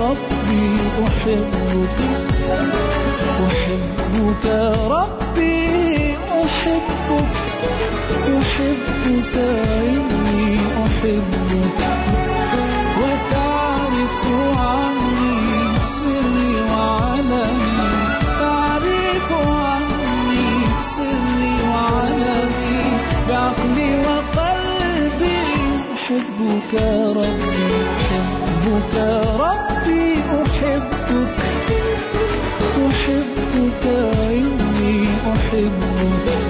ربي أحبك أحبك ربي أحبك أحبك إني أحبك وتعرف عني سري وعلمي تعرف عني سري وعلمي بعقلي وقلبي أحبك ربي أحبك ربي أحبك أحبك إني أحبك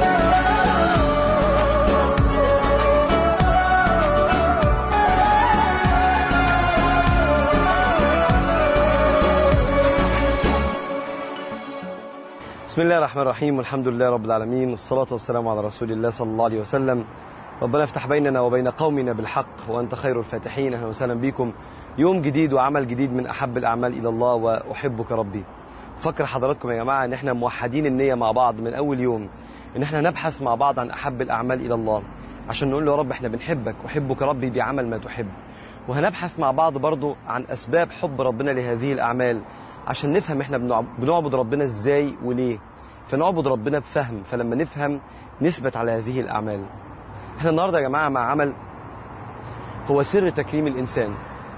بسم الله الرحمن الرحيم والحمد لله رب العالمين والصلاة والسلام على رسول الله صلى الله عليه وسلم ربنا افتح بيننا وبين قومنا بالحق وأنت خير الفاتحين أهلا وسهلا بكم يوم جديد وعمل جديد من أحب الأعمال إلى الله وأحبك ربي فكر حضراتكم يا جماعة إن احنا موحدين النية مع بعض من أول يوم إن احنا نبحث مع بعض عن أحب الأعمال إلى الله عشان نقول له يا رب احنا بنحبك أحبك ربي بعمل ما تحب وهنبحث مع بعض برضو عن أسباب حب ربنا لهذه الأعمال عشان نفهم احنا بنعب- بنعبد ربنا ازاي وليه فنعبد ربنا بفهم فلما نفهم نثبت على هذه الأعمال احنا النهاردة يا جماعة مع عمل هو سر تكريم الإنسان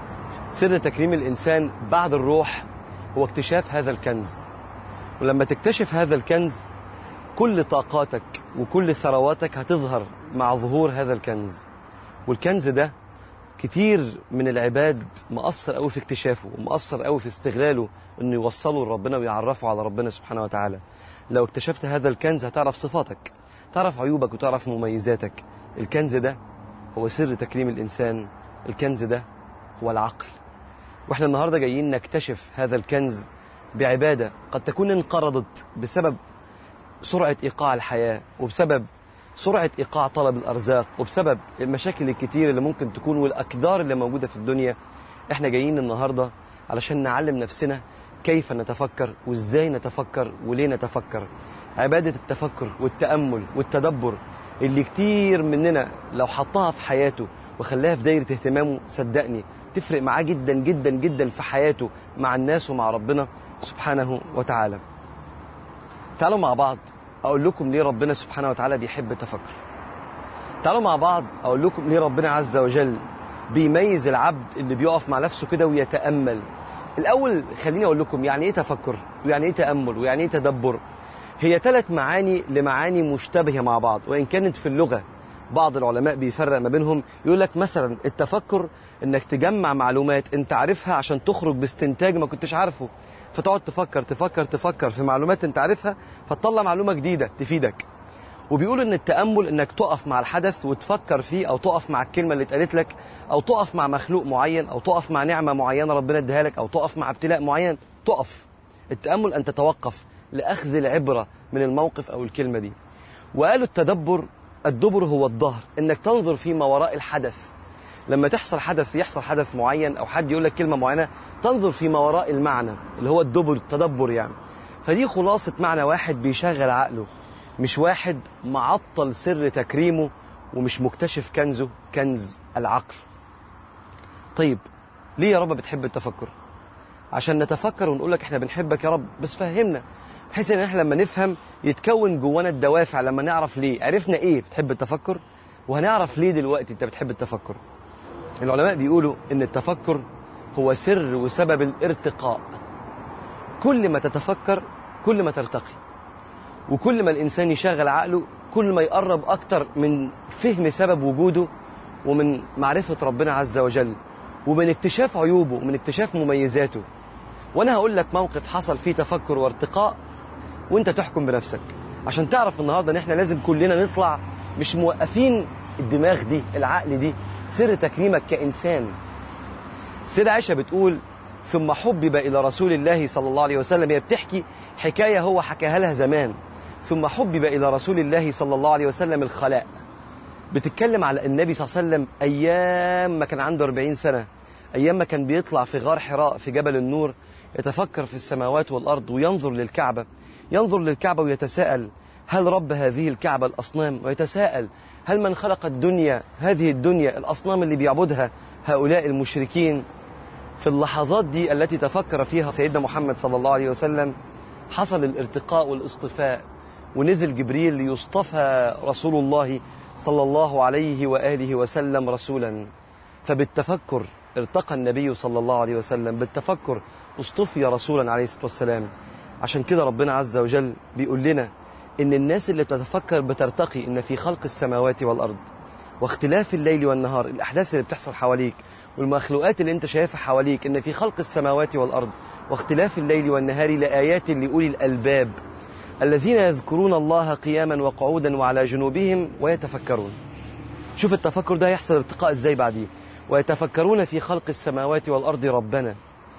سر تكريم الإنسان بعد الروح هو اكتشاف هذا الكنز ولما تكتشف هذا الكنز كل طاقاتك وكل ثرواتك هتظهر مع ظهور هذا الكنز والكنز ده كتير من العباد مقصر قوي في اكتشافه ومقصر قوي في استغلاله انه يوصله لربنا ويعرفه على ربنا سبحانه وتعالى لو اكتشفت هذا الكنز هتعرف صفاتك تعرف عيوبك وتعرف مميزاتك الكنز ده هو سر تكريم الإنسان الكنز ده هو العقل واحنا النهاردة جايين نكتشف هذا الكنز بعبادة قد تكون انقرضت بسبب سرعة إيقاع الحياة وبسبب سرعة إيقاع طلب الأرزاق وبسبب المشاكل الكتير اللي ممكن تكون والأقدار اللي موجودة في الدنيا احنا جايين النهاردة علشان نعلم نفسنا كيف نتفكر وازاي نتفكر وليه نتفكر عبادة التفكر والتأمل والتدبر اللي كتير مننا لو حطها في حياته وخلاها في دايرة اهتمامه صدقني تفرق معاه جدا جدا جدا في حياته مع الناس ومع ربنا سبحانه وتعالى تعالوا مع بعض أقول لكم ليه ربنا سبحانه وتعالى بيحب التفكر تعالوا مع بعض أقول لكم ليه ربنا عز وجل بيميز العبد اللي بيقف مع نفسه كده ويتأمل الأول خليني أقول لكم يعني إيه تفكر ويعني إيه تأمل ويعني إيه تدبر هي ثلاث معاني لمعاني مشتبهة مع بعض وإن كانت في اللغة بعض العلماء بيفرق ما بينهم يقول لك مثلا التفكر انك تجمع معلومات انت عارفها عشان تخرج باستنتاج ما كنتش عارفه فتقعد تفكر تفكر تفكر في معلومات انت عارفها فتطلع معلومة جديدة تفيدك وبيقولوا ان التأمل انك تقف مع الحدث وتفكر فيه او تقف مع الكلمة اللي اتقالت لك او تقف مع مخلوق معين او تقف مع نعمة معينة ربنا اديها لك او تقف مع ابتلاء معين تقف التأمل ان تتوقف لأخذ العبرة من الموقف او الكلمة دي وقالوا التدبر الدبر هو الظهر انك تنظر فيما وراء الحدث لما تحصل حدث يحصل حدث معين او حد يقول لك كلمه معينه تنظر فيما وراء المعنى اللي هو الدبر التدبر يعني فدي خلاصه معنى واحد بيشغل عقله مش واحد معطل سر تكريمه ومش مكتشف كنزه كنز العقل طيب ليه يا رب بتحب التفكر عشان نتفكر ونقول لك احنا بنحبك يا رب بس فهمنا بحيث ان احنا لما نفهم يتكون جوانا الدوافع لما نعرف ليه عرفنا ايه بتحب التفكر وهنعرف ليه دلوقتي انت بتحب التفكر العلماء بيقولوا ان التفكر هو سر وسبب الارتقاء كل ما تتفكر كل ما ترتقي وكل ما الانسان يشغل عقله كل ما يقرب اكتر من فهم سبب وجوده ومن معرفة ربنا عز وجل ومن اكتشاف عيوبه ومن اكتشاف مميزاته وانا هقول لك موقف حصل فيه تفكر وارتقاء وانت تحكم بنفسك عشان تعرف النهارده ان احنا لازم كلنا نطلع مش موقفين الدماغ دي العقل دي سر تكريمك كانسان سيدة عائشة بتقول ثم حبب إلى رسول الله صلى الله عليه وسلم هي بتحكي حكاية هو حكاها لها زمان ثم حبب إلى رسول الله صلى الله عليه وسلم الخلاء بتتكلم على النبي صلى الله عليه وسلم أيام ما كان عنده 40 سنة أيام ما كان بيطلع في غار حراء في جبل النور يتفكر في السماوات والأرض وينظر للكعبة ينظر للكعبة ويتساءل هل رب هذه الكعبة الأصنام ويتساءل هل من خلق الدنيا هذه الدنيا الأصنام اللي بيعبدها هؤلاء المشركين في اللحظات دي التي تفكر فيها سيدنا محمد صلى الله عليه وسلم حصل الارتقاء والاصطفاء ونزل جبريل ليصطفى رسول الله صلى الله عليه وآله وسلم رسولا فبالتفكر ارتقى النبي صلى الله عليه وسلم بالتفكر اصطفي رسولا عليه الصلاة والسلام عشان كده ربنا عز وجل بيقول لنا إن الناس اللي بتتفكر بترتقي إن في خلق السماوات والأرض واختلاف الليل والنهار الأحداث اللي بتحصل حواليك والمخلوقات اللي انت شايفها حواليك إن في خلق السماوات والأرض واختلاف الليل والنهار لآيات لأولي الألباب الذين يذكرون الله قياما وقعودا وعلى جنوبهم ويتفكرون شوف التفكر ده يحصل ارتقاء ازاي بعديه ويتفكرون في خلق السماوات والأرض ربنا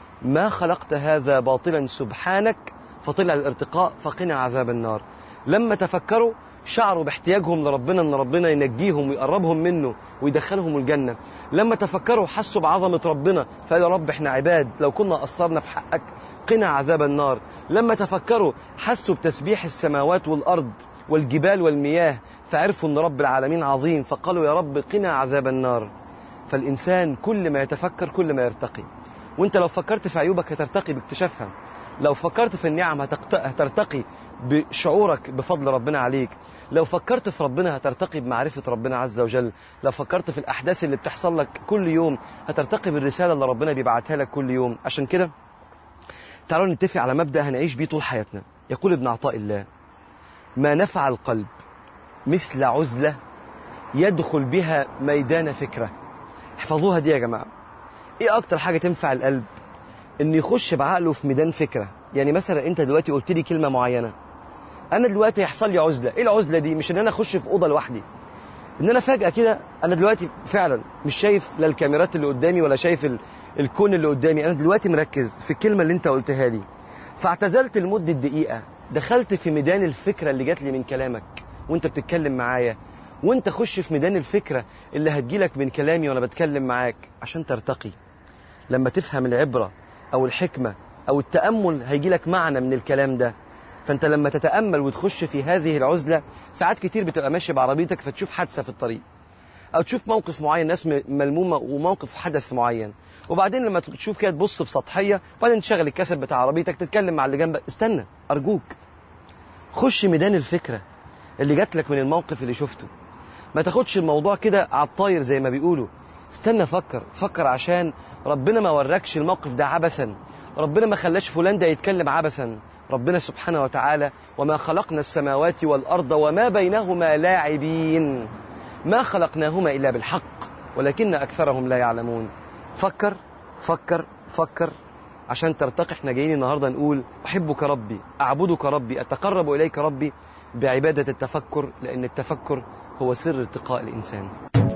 ما خلقت هذا باطلا سبحانك فطلع الارتقاء فقنا عذاب النار لما تفكروا شعروا باحتياجهم لربنا ان ربنا ينجيهم ويقربهم منه ويدخلهم الجنه لما تفكروا حسوا بعظمه ربنا فقال يا رب احنا عباد لو كنا قصرنا في حقك قنا عذاب النار لما تفكروا حسوا بتسبيح السماوات والارض والجبال والمياه فعرفوا ان رب العالمين عظيم فقالوا يا رب قنا عذاب النار فالانسان كل ما يتفكر كل ما يرتقي وانت لو فكرت في عيوبك هترتقي باكتشافها لو فكرت في النعم هتقت- هترتقي بشعورك بفضل ربنا عليك لو فكرت في ربنا هترتقي بمعرفة ربنا عز وجل لو فكرت في الأحداث اللي بتحصل لك كل يوم هترتقي بالرسالة اللي ربنا بيبعتها لك كل يوم عشان كده تعالوا نتفق على مبدأ هنعيش بيه طول حياتنا يقول ابن عطاء الله ما نفع القلب مثل عزلة يدخل بها ميدان فكرة احفظوها دي يا جماعة ايه اكتر حاجة تنفع القلب ان يخش بعقله في ميدان فكرة يعني مثلا انت دلوقتي قلت لي كلمة معينة انا دلوقتي يحصل لي عزلة ايه العزلة دي مش ان انا اخش في اوضة لوحدي ان انا فجأة كده انا دلوقتي فعلا مش شايف لا الكاميرات اللي قدامي ولا شايف ال... الكون اللي قدامي انا دلوقتي مركز في الكلمة اللي انت قلتها لي فاعتزلت لمدة دقيقة دخلت في ميدان الفكرة اللي جات لي من كلامك وانت بتتكلم معايا وانت خش في ميدان الفكرة اللي هتجيلك من كلامي وانا بتكلم معاك عشان ترتقي لما تفهم العبرة أو الحكمة أو التأمل هيجي لك معنى من الكلام ده فأنت لما تتأمل وتخش في هذه العزلة ساعات كتير بتبقى ماشي بعربيتك فتشوف حادثة في الطريق أو تشوف موقف معين ناس م- ملمومة وموقف حدث معين وبعدين لما تشوف كده تبص بسطحية وبعدين تشغل الكاسيت بتاع عربيتك تتكلم مع اللي جنبك استنى أرجوك خش ميدان الفكرة اللي جات لك من الموقف اللي شفته ما تاخدش الموضوع كده على الطاير زي ما بيقولوا استنى فكر فكر عشان ربنا ما وراكش الموقف ده عبثا ربنا ما خلاش فلان ده يتكلم عبثا ربنا سبحانه وتعالى وما خلقنا السماوات والأرض وما بينهما لاعبين ما خلقناهما إلا بالحق ولكن أكثرهم لا يعلمون فكر فكر فكر عشان ترتقي احنا جايين النهارده نقول احبك ربي اعبدك ربي اتقرب اليك ربي بعباده التفكر لان التفكر هو سر ارتقاء الانسان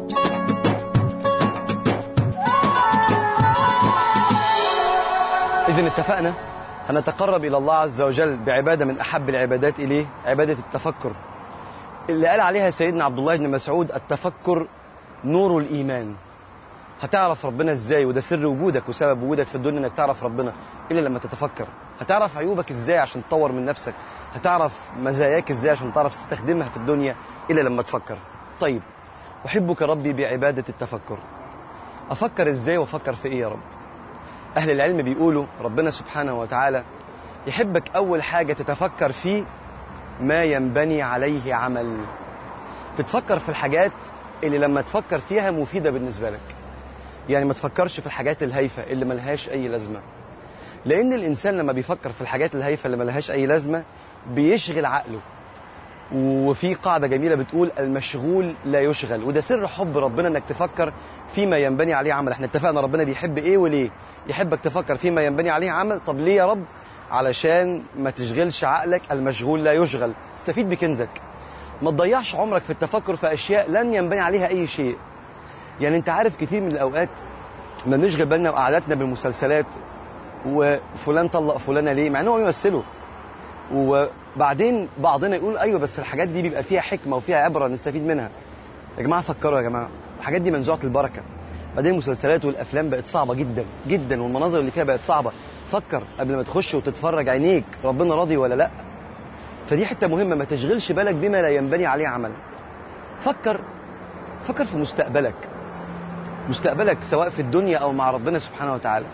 اذا اتفقنا هنتقرب الى الله عز وجل بعباده من احب العبادات اليه عباده التفكر اللي قال عليها سيدنا عبد الله بن مسعود التفكر نور الايمان هتعرف ربنا ازاي وده سر وجودك وسبب وجودك في الدنيا انك تعرف ربنا الا لما تتفكر هتعرف عيوبك ازاي عشان تطور من نفسك هتعرف مزاياك ازاي عشان تعرف تستخدمها في الدنيا الا لما تفكر طيب احبك ربي بعباده التفكر افكر ازاي وافكر في ايه يا رب اهل العلم بيقولوا ربنا سبحانه وتعالى يحبك اول حاجه تتفكر فيه ما ينبني عليه عمل تتفكر في الحاجات اللي لما تفكر فيها مفيده بالنسبه لك يعني ما تفكرش في الحاجات الهايفة اللي ملهاش أي لازمة لأن الإنسان لما بيفكر في الحاجات الهايفة اللي ملهاش أي لازمة بيشغل عقله وفي قاعدة جميلة بتقول المشغول لا يشغل وده سر حب ربنا انك تفكر فيما ينبني عليه عمل احنا اتفقنا ربنا بيحب ايه وليه يحبك تفكر فيما ينبني عليه عمل طب ليه يا رب علشان ما تشغلش عقلك المشغول لا يشغل استفيد بكنزك ما تضيعش عمرك في التفكر في اشياء لن ينبني عليها اي شيء يعني انت عارف كتير من الاوقات ما بنشغل بالنا وقعداتنا بالمسلسلات وفلان طلق فلانه ليه مع انهم بيمثلوا وبعدين بعضنا يقول ايوه بس الحاجات دي بيبقى فيها حكمه وفيها عبره نستفيد منها يا جماعه فكروا يا جماعه الحاجات دي منزوعه البركه بعدين المسلسلات والافلام بقت صعبه جدا جدا والمناظر اللي فيها بقت صعبه فكر قبل ما تخش وتتفرج عينيك ربنا راضي ولا لا فدي حته مهمه ما تشغلش بالك بما لا ينبني عليه عمل فكر فكر في مستقبلك مستقبلك سواء في الدنيا او مع ربنا سبحانه وتعالى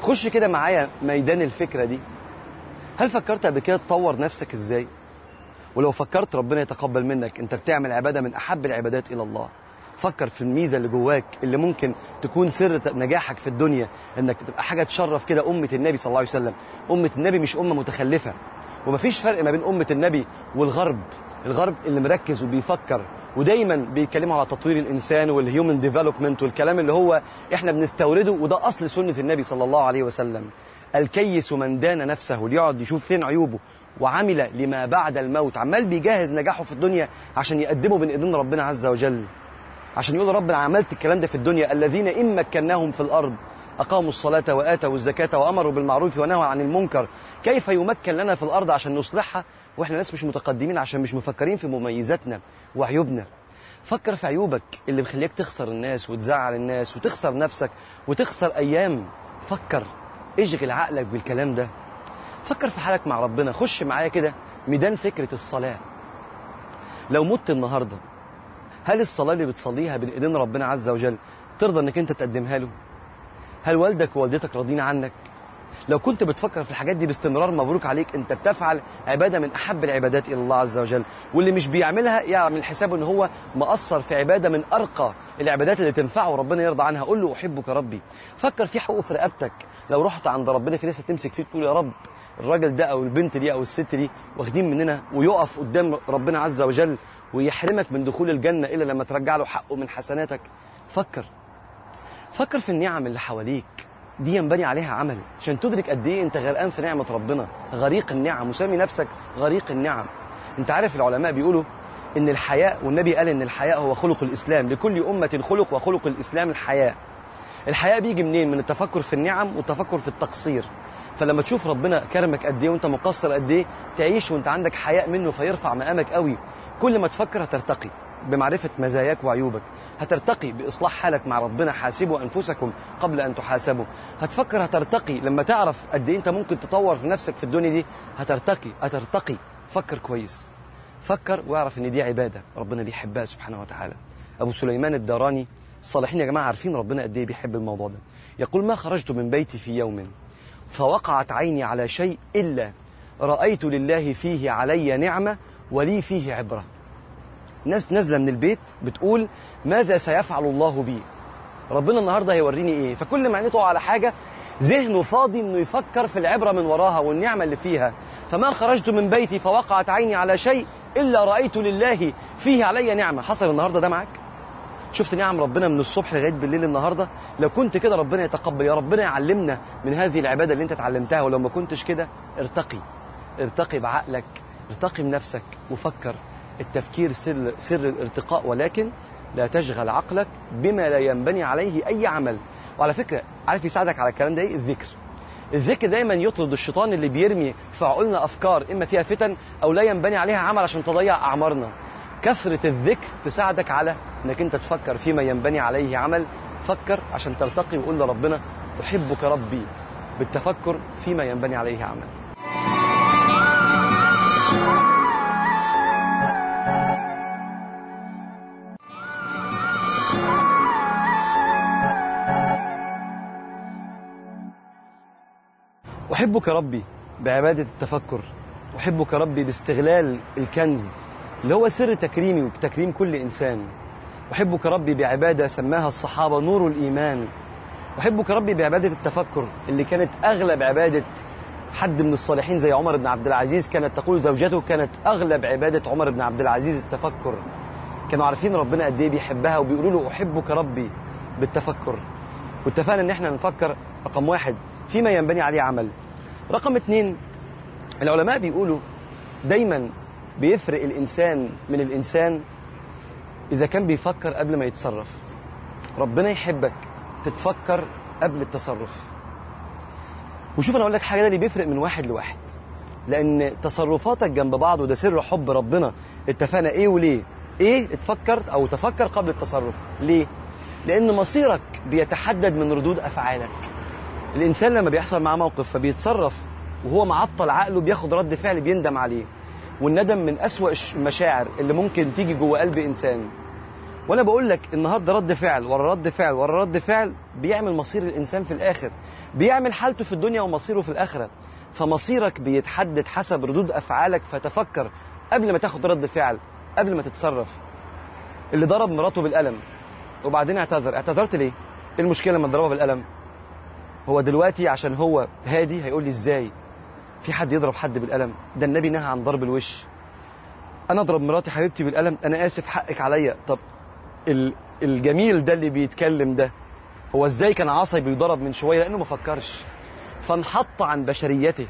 خش كده معايا ميدان الفكرة دي هل فكرت قبل كده تطور نفسك ازاي ولو فكرت ربنا يتقبل منك انت بتعمل عبادة من احب العبادات الى الله فكر في الميزة اللي جواك اللي ممكن تكون سر نجاحك في الدنيا انك تبقى حاجة تشرف كده أمة النبي صلى الله عليه وسلم أمة النبي مش أمة متخلفة ومفيش فرق ما بين أمة النبي والغرب الغرب اللي مركز وبيفكر ودايما بيتكلموا على تطوير الانسان والهيومن ديفلوبمنت والكلام اللي هو احنا بنستورده وده اصل سنه النبي صلى الله عليه وسلم الكيس من دان نفسه اللي يقعد يشوف فين عيوبه وعمل لما بعد الموت عمال بيجهز نجاحه في الدنيا عشان يقدمه بين ايدين ربنا عز وجل عشان يقول رب انا عملت الكلام ده في الدنيا الذين ان مكناهم في الارض أقاموا الصلاة وآتوا الزكاة وأمروا بالمعروف ونهوا عن المنكر كيف يمكن لنا في الأرض عشان نصلحها وإحنا ناس مش متقدمين عشان مش مفكرين في مميزاتنا وعيوبنا فكر في عيوبك اللي مخليك تخسر الناس وتزعل الناس وتخسر نفسك وتخسر أيام فكر اشغل عقلك بالكلام ده فكر في حالك مع ربنا خش معايا كده ميدان فكرة الصلاة لو مت النهاردة هل الصلاة اللي بتصليها بين ايدين ربنا عز وجل ترضى انك انت تقدمها له هل والدك ووالدتك راضين عنك لو كنت بتفكر في الحاجات دي باستمرار مبروك عليك انت بتفعل عباده من احب العبادات الى الله عز وجل واللي مش بيعملها يعمل حسابه ان هو مقصر في عباده من ارقى العبادات اللي تنفعه وربنا يرضى عنها قول له احبك ربي فكر في حقوق في رقبتك لو رحت عند ربنا في ناس هتمسك فيك تقول يا رب الراجل ده او البنت دي او الست دي واخدين مننا ويقف قدام ربنا عز وجل ويحرمك من دخول الجنه الا لما ترجع له حقه من حسناتك فكر فكر في النعم اللي حواليك دي ينبني عليها عمل عشان تدرك قد ايه انت غرقان في نعمه ربنا غريق النعم وسمي نفسك غريق النعم انت عارف العلماء بيقولوا ان الحياء والنبي قال ان الحياء هو خلق الاسلام لكل امه خلق وخلق الاسلام الحياء الحياء بيجي منين من التفكر في النعم والتفكر في التقصير فلما تشوف ربنا كرمك قد ايه وانت مقصر قد ايه تعيش وانت عندك حياء منه فيرفع مقامك قوي كل ما تفكر هترتقي بمعرفة مزاياك وعيوبك هترتقي بإصلاح حالك مع ربنا حاسبوا أنفسكم قبل أن تحاسبوا هتفكر هترتقي لما تعرف قد إيه أنت ممكن تطور في نفسك في الدنيا دي هترتقي هترتقي فكر كويس فكر واعرف إن دي عبادة ربنا بيحبها سبحانه وتعالى أبو سليمان الداراني الصالحين يا جماعة عارفين ربنا قد إيه بيحب الموضوع ده يقول ما خرجت من بيتي في يوم فوقعت عيني على شيء إلا رأيت لله فيه علي نعمة ولي فيه عبرة ناس نازله من البيت بتقول ماذا سيفعل الله بي ربنا النهارده هيوريني ايه فكل ما عينيه تقع على حاجه ذهنه فاضي انه يفكر في العبره من وراها والنعمه اللي فيها فما خرجت من بيتي فوقعت عيني على شيء الا رايت لله فيه علي نعمه حصل النهارده ده معاك شفت نعم ربنا من الصبح لغايه بالليل النهارده لو كنت كده ربنا يتقبل يا ربنا يعلمنا من هذه العباده اللي انت اتعلمتها ولو ما كنتش كده ارتقي ارتقي بعقلك ارتقي بنفسك وفكر التفكير سر سر الارتقاء ولكن لا تشغل عقلك بما لا ينبني عليه اي عمل وعلى فكره عارف يساعدك على الكلام ده ايه الذكر الذكر دايما يطرد الشيطان اللي بيرمي في عقولنا افكار اما فيها فتن او لا ينبني عليها عمل عشان تضيع اعمارنا كثره الذكر تساعدك على انك انت تفكر فيما ينبني عليه عمل فكر عشان ترتقي وقول لربنا احبك ربي بالتفكر فيما ينبني عليه عمل أحبك ربي بعبادة التفكر أحبك ربي باستغلال الكنز اللي هو سر تكريمي وتكريم كل إنسان أحبك ربي بعبادة سماها الصحابة نور الإيمان أحبك ربي بعبادة التفكر اللي كانت أغلب عبادة حد من الصالحين زي عمر بن عبد العزيز كانت تقول زوجته كانت أغلب عبادة عمر بن عبد العزيز التفكر كانوا عارفين ربنا قد إيه بيحبها وبيقولوا له أحبك ربي بالتفكر واتفقنا إن إحنا نفكر رقم واحد فيما ينبني عليه عمل رقم اتنين العلماء بيقولوا دايما بيفرق الإنسان من الإنسان إذا كان بيفكر قبل ما يتصرف ربنا يحبك تتفكر قبل التصرف وشوف أنا أقول لك حاجة ده اللي بيفرق من واحد لواحد لأن تصرفاتك جنب بعض وده سر حب ربنا اتفقنا إيه وليه إيه اتفكر أو تفكر قبل التصرف ليه لأن مصيرك بيتحدد من ردود أفعالك الانسان لما بيحصل معاه موقف فبيتصرف وهو معطل عقله بياخد رد فعل بيندم عليه والندم من أسوأ المشاعر اللي ممكن تيجي جوه قلب انسان وانا بقول لك النهارده رد فعل ورا رد فعل ورا رد فعل بيعمل مصير الانسان في الاخر بيعمل حالته في الدنيا ومصيره في الاخره فمصيرك بيتحدد حسب ردود افعالك فتفكر قبل ما تاخد رد فعل قبل ما تتصرف اللي ضرب مراته بالقلم وبعدين اعتذر اعتذرت ليه ايه المشكله لما تضربها بالقلم هو دلوقتي عشان هو هادي هيقول لي ازاي في حد يضرب حد بالقلم ده النبي نهى عن ضرب الوش انا اضرب مراتي حبيبتي بالقلم انا اسف حقك عليا طب ال- الجميل ده اللي بيتكلم ده هو ازاي كان عصبي بيضرب من شويه لانه ما فكرش فانحط عن بشريته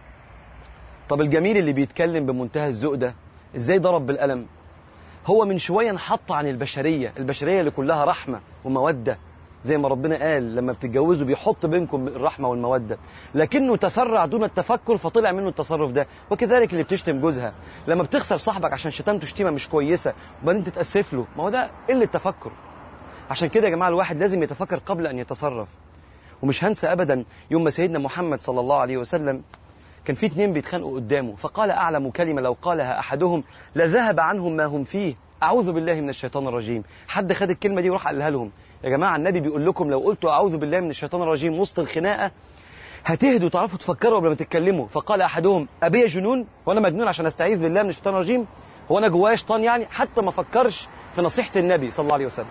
طب الجميل اللي بيتكلم بمنتهى الذوق ده ازاي ضرب بالقلم هو من شويه انحط عن البشريه البشريه اللي كلها رحمه وموده زي ما ربنا قال لما بتتجوزوا بيحط بينكم الرحمه والموده لكنه تسرع دون التفكر فطلع منه التصرف ده وكذلك اللي بتشتم جوزها لما بتخسر صاحبك عشان شتمته شتيمه مش كويسه وبعدين تتاسف له ما هو ده قله تفكر عشان كده يا جماعه الواحد لازم يتفكر قبل ان يتصرف ومش هنسى ابدا يوم ما سيدنا محمد صلى الله عليه وسلم كان في اتنين بيتخانقوا قدامه فقال اعلم كلمه لو قالها احدهم لذهب عنهم ما هم فيه اعوذ بالله من الشيطان الرجيم حد خد الكلمه دي وراح قالها لهم يا جماعه النبي بيقول لكم لو قلتوا اعوذ بالله من الشيطان الرجيم وسط الخناقه هتهدوا تعرفوا تفكروا قبل ما تتكلموا فقال احدهم ابي جنون وانا مجنون عشان استعيذ بالله من الشيطان الرجيم هو انا جوايا شيطان يعني حتى ما فكرش في نصيحه النبي صلى الله عليه وسلم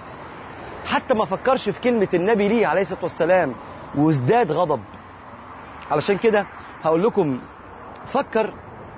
حتى ما فكرش في كلمه النبي ليه عليه الصلاه والسلام وازداد غضب علشان كده هقول لكم فكر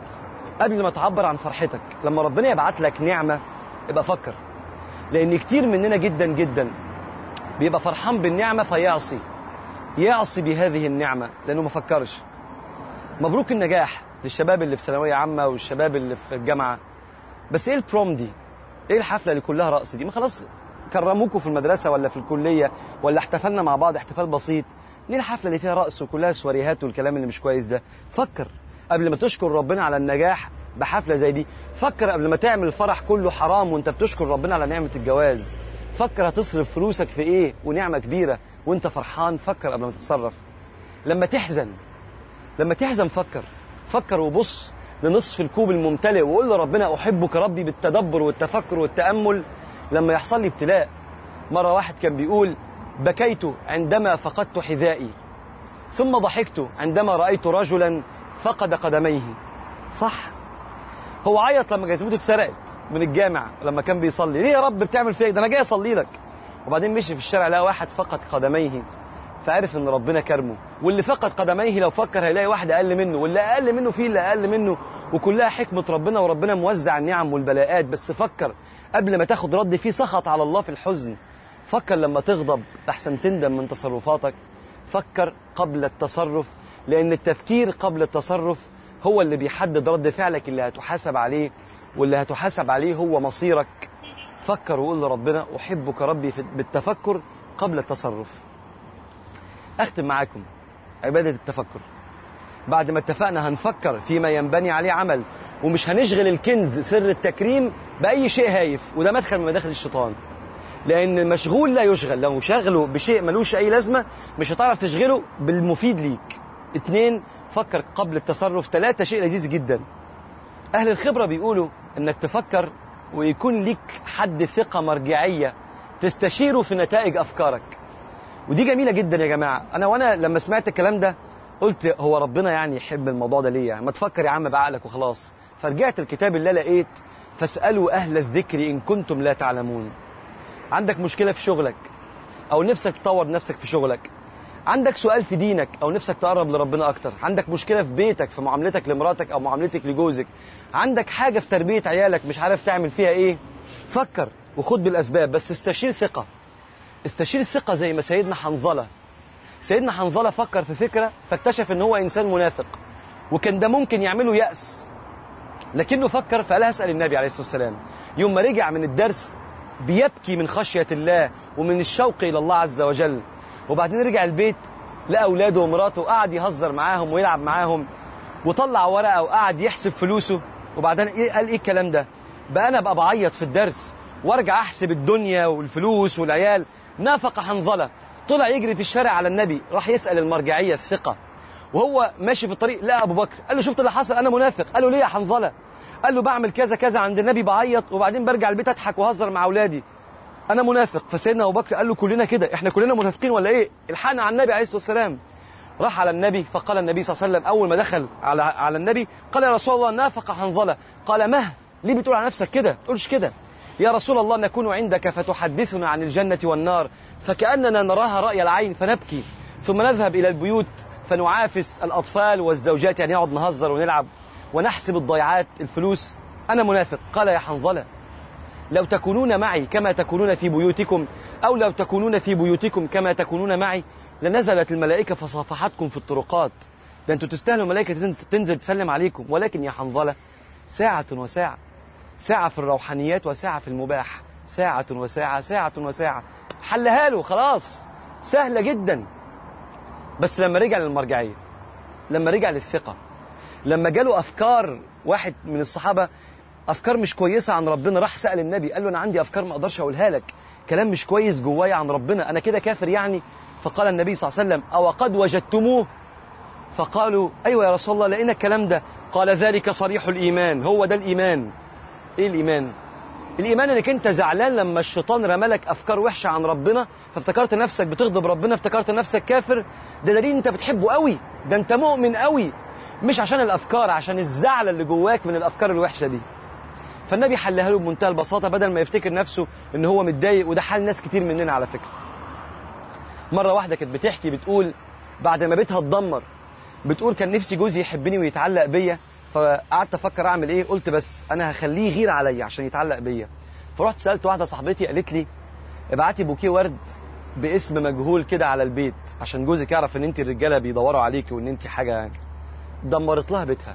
قبل ما تعبر عن فرحتك لما ربنا يبعت لك نعمه ابقى فكر لان كتير مننا جدا جدا بيبقى فرحان بالنعمه فيعصي يعصي بهذه النعمه لانه ما فكرش مبروك النجاح للشباب اللي في ثانويه عامه والشباب اللي في الجامعه بس ايه البروم دي ايه الحفله اللي كلها رقص دي ما خلاص كرموكوا في المدرسه ولا في الكليه ولا احتفلنا مع بعض احتفال بسيط ليه الحفله اللي فيها رقص وكلها سواريهات والكلام اللي مش كويس ده فكر قبل ما تشكر ربنا على النجاح بحفله زي دي فكر قبل ما تعمل الفرح كله حرام وانت بتشكر ربنا على نعمه الجواز فكر هتصرف فلوسك في ايه ونعمه كبيره وانت فرحان فكر قبل ما تتصرف لما تحزن لما تحزن فكر فكر وبص لنصف الكوب الممتلئ وقول لربنا احبك ربي بالتدبر والتفكر والتامل لما يحصل لي ابتلاء مره واحد كان بيقول بكيت عندما فقدت حذائي ثم ضحكت عندما رايت رجلا فقد قدميه صح هو عيط لما جزمته اتسرقت من الجامع لما كان بيصلي ليه يا رب بتعمل فيا ده انا جاي اصلي لك وبعدين مشي في الشارع لقى واحد فقد قدميه فعرف ان ربنا كرمه واللي فقد قدميه لو فكر هيلاقي واحد اقل منه واللي اقل منه فيه اللي اقل منه وكلها حكمه ربنا وربنا موزع النعم والبلاءات بس فكر قبل ما تاخد رد فيه سخط على الله في الحزن فكر لما تغضب لحسن تندم من تصرفاتك فكر قبل التصرف لان التفكير قبل التصرف هو اللي بيحدد رد فعلك اللي هتحاسب عليه واللي هتحاسب عليه هو مصيرك فكر وقول لربنا احبك ربي في- بالتفكر قبل التصرف اختم معاكم عباده التفكر بعد ما اتفقنا هنفكر فيما ينبني عليه عمل ومش هنشغل الكنز سر التكريم باي شيء هايف وده مدخل من مداخل الشيطان لان المشغول لا يشغل لو شغله بشيء ملوش اي لازمه مش هتعرف تشغله بالمفيد ليك اتنين فكر قبل التصرف ثلاثة شيء لذيذ جدا اهل الخبره بيقولوا انك تفكر ويكون ليك حد ثقه مرجعيه تستشيره في نتائج افكارك ودي جميله جدا يا جماعه انا وانا لما سمعت الكلام ده قلت هو ربنا يعني يحب الموضوع ده ليه يعني ما تفكر يا عم بعقلك وخلاص فرجعت الكتاب اللي لقيت فاسالوا اهل الذكر ان كنتم لا تعلمون عندك مشكله في شغلك او نفسك تطور نفسك في شغلك عندك سؤال في دينك او نفسك تقرب لربنا اكتر عندك مشكله في بيتك في معاملتك لمراتك او معاملتك لجوزك عندك حاجه في تربيه عيالك مش عارف تعمل فيها ايه فكر وخد بالاسباب بس استشير ثقه استشير ثقه زي ما سيدنا حنظله سيدنا حنظله فكر في فكره فاكتشف ان هو انسان منافق وكان ده ممكن يعمله ياس لكنه فكر فقال اسال النبي عليه الصلاه والسلام يوم ما رجع من الدرس بيبكي من خشيه الله ومن الشوق الى الله عز وجل وبعدين رجع البيت لقى اولاده ومراته وقعد يهزر معاهم ويلعب معاهم وطلع ورقه وقعد يحسب فلوسه وبعدين ايه قال ايه الكلام ده بقى انا بقى بعيط في الدرس وارجع احسب الدنيا والفلوس والعيال نافق حنظله طلع يجري في الشارع على النبي راح يسال المرجعيه الثقه وهو ماشي في الطريق لقى ابو بكر قال له شفت اللي حصل انا منافق قال له ليه يا حنظله قال له بعمل كذا كذا عند النبي بعيط وبعدين برجع البيت اضحك واهزر مع اولادي انا منافق فسيدنا ابو بكر قال له كلنا كده احنا كلنا منافقين ولا ايه الحقنا على النبي عليه الصلاه والسلام راح على النبي فقال النبي صلى الله عليه وسلم اول ما دخل على على النبي قال يا رسول الله نافق حنظله قال مه ليه بتقول على نفسك كده ما تقولش كده يا رسول الله نكون عندك فتحدثنا عن الجنة والنار فكأننا نراها رأي العين فنبكي ثم نذهب إلى البيوت فنعافس الأطفال والزوجات يعني نقعد نهزر ونلعب ونحسب الضيعات الفلوس أنا منافق قال يا حنظلة لو تكونون معي كما تكونون في بيوتكم أو لو تكونون في بيوتكم كما تكونون معي لنزلت الملائكة فصافحتكم في الطرقات ده أنتوا تستاهلوا ملائكة تنزل- تنزل تسلم عليكم ولكن يا حنظلة ساعة وساعة ساعة في الروحانيات وساعة في المباح ساعة وساعة ساعة وساعة حلها له خلاص سهلة جدا بس لما رجع للمرجعية لما رجع للثقة لما جاله أفكار واحد من الصحابة أفكار مش كويسة عن ربنا راح سأل النبي قال له أنا عندي أفكار ما أقدرش أقولها لك كلام مش كويس جوايا عن ربنا أنا كده كافر يعني فقال النبي صلى الله عليه وسلم أو قد وجدتموه فقالوا أيوة يا رسول الله لقينا الكلام ده قال ذلك صريح الإيمان هو ده الإيمان إيه الإيمان؟ الإيمان إنك أنت زعلان لما الشيطان رمالك أفكار وحشة عن ربنا فافتكرت نفسك بتغضب ربنا افتكرت نفسك كافر ده دليل أنت بتحبه قوي ده أنت مؤمن قوي مش عشان الأفكار عشان الزعل اللي جواك من الأفكار الوحشة دي فالنبي حلها له بمنتهى البساطة بدل ما يفتكر نفسه إن هو متضايق وده حال ناس كتير مننا على فكرة مرة واحدة كانت بتحكي بتقول بعد ما بيتها اتدمر بتقول كان نفسي جوزي يحبني ويتعلق بيا فقعدت افكر اعمل ايه قلت بس انا هخليه يغير عليا عشان يتعلق بيا فرحت سالت واحده صاحبتي قالت لي ابعتي بوكيه ورد باسم مجهول كده على البيت عشان جوزك يعرف ان انت الرجاله بيدوروا عليكي وان انت حاجه دمرت لها بيتها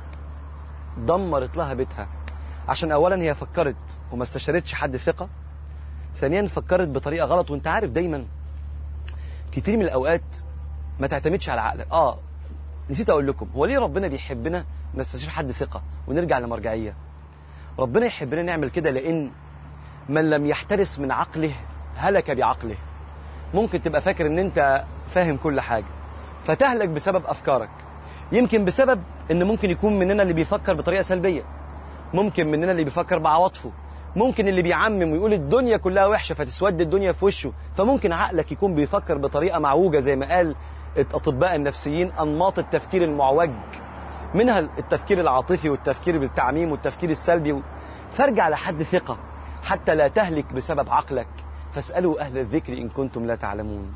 دمرت لها بيتها عشان اولا هي فكرت وما استشارتش حد ثقه ثانيا فكرت بطريقه غلط وانت عارف دايما كتير من الاوقات ما تعتمدش على عقلك اه نسيت اقول لكم هو ليه ربنا بيحبنا نستشير حد ثقه ونرجع لمرجعيه ربنا يحبنا نعمل كده لان من لم يحترس من عقله هلك بعقله ممكن تبقى فاكر ان انت فاهم كل حاجه فتهلك بسبب افكارك يمكن بسبب ان ممكن يكون مننا اللي بيفكر بطريقه سلبيه ممكن مننا اللي بيفكر بعواطفه ممكن اللي بيعمم ويقول الدنيا كلها وحشه فتسود الدنيا في وشه فممكن عقلك يكون بيفكر بطريقه معوجه زي ما قال الاطباء النفسيين انماط التفكير المعوج منها التفكير العاطفي والتفكير بالتعميم والتفكير السلبي فارجع لحد ثقه حتى لا تهلك بسبب عقلك فاسالوا اهل الذكر ان كنتم لا تعلمون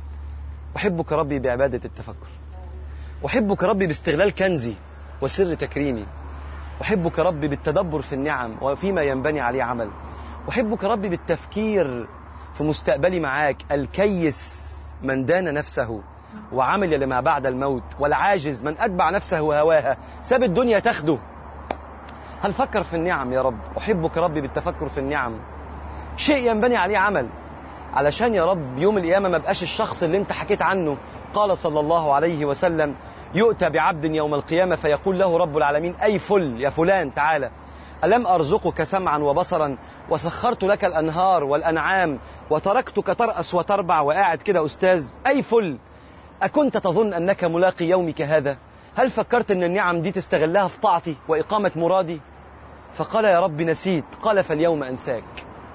احبك ربي بعباده التفكر احبك ربي باستغلال كنزي وسر تكريمي أحبك ربي بالتدبر في النعم وفيما ينبني عليه عمل أحبك ربي بالتفكير في مستقبلي معاك الكيس من دان نفسه وعمل لما بعد الموت والعاجز من أتبع نفسه وهواها ساب الدنيا تاخده هل فكر في النعم يا رب أحبك ربي بالتفكر في النعم شيء ينبني عليه عمل علشان يا رب يوم القيامة ما بقاش الشخص اللي انت حكيت عنه قال صلى الله عليه وسلم يؤتى بعبد يوم القيامة فيقول له رب العالمين أي فل يا فلان تعالى ألم أرزقك سمعا وبصرا وسخرت لك الأنهار والأنعام وتركتك ترأس وتربع وقاعد كده أستاذ أي فل أكنت تظن أنك ملاقي يومك هذا هل فكرت أن النعم دي تستغلها في طاعتي وإقامة مرادي فقال يا رب نسيت قال فاليوم أنساك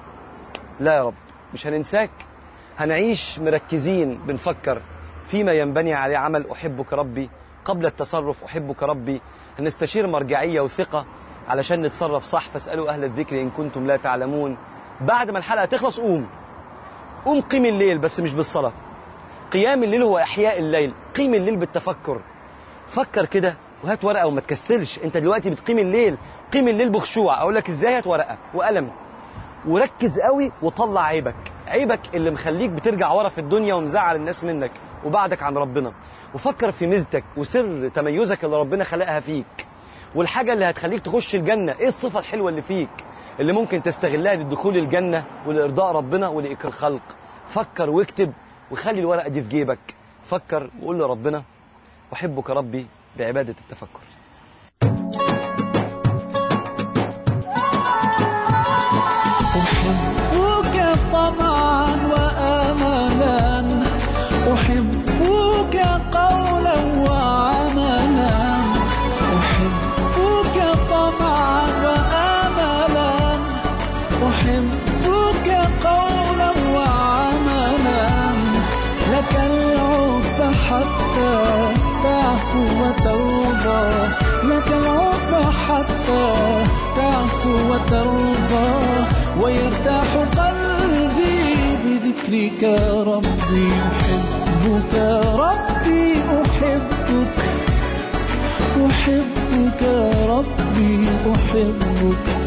لا يا رب مش هننساك هنعيش مركزين بنفكر فيما ينبني عليه عمل أحبك ربي قبل التصرف أحبك ربي هنستشير مرجعية وثقة علشان نتصرف صح فاسألوا أهل الذكر إن كنتم لا تعلمون بعد ما الحلقة تخلص قوم قوم قيم الليل بس مش بالصلاة قيام الليل هو إحياء الليل قيم الليل بالتفكر فكر كده وهات ورقة وما تكسلش انت دلوقتي بتقيم الليل قيم الليل بخشوع اقول لك ازاي هات ورقة وقلم وركز قوي وطلع عيبك عيبك اللي مخليك بترجع ورا في الدنيا ومزعل الناس منك وبعدك عن ربنا وفكر في ميزتك وسر تميزك اللي ربنا خلقها فيك والحاجة اللي هتخليك تخش الجنة ايه الصفة الحلوة اللي فيك اللي ممكن تستغلها للدخول الجنة ولإرضاء ربنا ولإكرام الخلق فكر واكتب وخلي الورقة دي في جيبك فكر وقول لربنا أحبك ربي بعبادة التفكر أحبك طمعا وأملا أحبك قولا وعملا أحبك طمعا وأملا أحبك قولا الله لك العقبى حتى تعفو وترضى ويرتاح قلبي بذكرك ربي أحبك ربي أحبك أحبك ربي أحبك